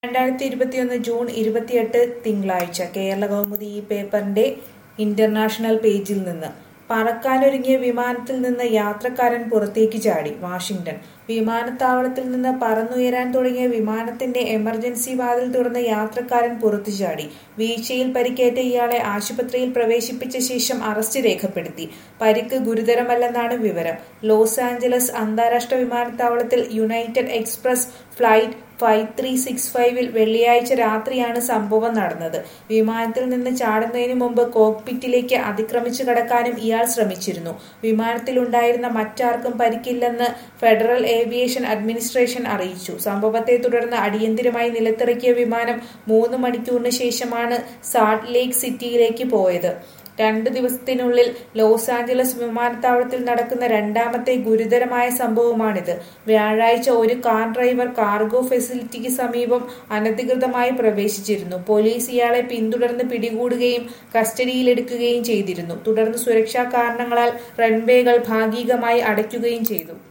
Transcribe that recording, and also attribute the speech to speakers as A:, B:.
A: രണ്ടായിരത്തി ഇരുപത്തിയൊന്ന് ജൂൺ ഇരുപത്തിയെട്ട് തിങ്കളാഴ്ച കേരള കൗമുദി ഈ പേപ്പറിന്റെ ഇന്റർനാഷണൽ പേജിൽ നിന്ന് പറക്കാനൊരുങ്ങിയ വിമാനത്തിൽ നിന്ന് യാത്രക്കാരൻ പുറത്തേക്ക് ചാടി വാഷിംഗ്ടൺ വിമാനത്താവളത്തിൽ നിന്ന് പറന്നുയരാൻ തുടങ്ങിയ വിമാനത്തിന്റെ എമർജൻസി വാതിൽ തുറന്ന് യാത്രക്കാരൻ പുറത്തു ചാടി വീഴ്ചയിൽ പരിക്കേറ്റ ഇയാളെ ആശുപത്രിയിൽ പ്രവേശിപ്പിച്ച ശേഷം അറസ്റ്റ് രേഖപ്പെടുത്തി പരിക്ക് ഗുരുതരമല്ലെന്നാണ് വിവരം ലോസ് ആഞ്ചലസ് അന്താരാഷ്ട്ര വിമാനത്താവളത്തിൽ United Express flight five three six ഫൈവിൽ വെള്ളിയാഴ്ച രാത്രിയാണ് സംഭവം നടന്നത് വിമാനത്തിൽ നിന്ന് ചാടുന്നതിന് മുമ്പ് കോക്പിറ്റിലേക്ക് അതിക്രമിച്ചു കടക്കാനും ഇയാൾ ശ്രമിച്ചിരുന്നു വിമാനത്തിലുണ്ടായിരുന്ന മറ്റാർക്കും പരിക്കില്ലെന്ന് ഫെഡറൽ ഏവിയേഷൻ അഡ്മിനിസ്ട്രേഷൻ അറിയിച്ചു സംഭവത്തെ തുടർന്ന് അടിയന്തിരമായി നിലത്തിറക്കിയ വിമാനം മൂന്ന് മണിക്കൂറിന് ശേഷമാണ് സാൾട്ട് ലേക്ക് സിറ്റിയിലേക്ക് പോയത് രണ്ടു ദിവസത്തിനുള്ളിൽ ലോസ് ആഞ്ചലസ് വിമാനത്താവളത്തിൽ നടക്കുന്ന രണ്ടാമത്തെ ഗുരുതരമായ സംഭവമാണിത് വ്യാഴാഴ്ച ഒരു കാർ ഡ്രൈവർ കാർഗോ ഫെസിലിറ്റിക്ക് സമീപം അനധികൃതമായി പ്രവേശിച്ചിരുന്നു പോലീസ് ഇയാളെ പിന്തുടർന്ന് പിടികൂടുകയും കസ്റ്റഡിയിലെടുക്കുകയും ചെയ്തിരുന്നു തുടർന്ന് സുരക്ഷാ കാരണങ്ങളാൽ റൺവേകൾ ഭാഗികമായി അടയ്ക്കുകയും ചെയ്തു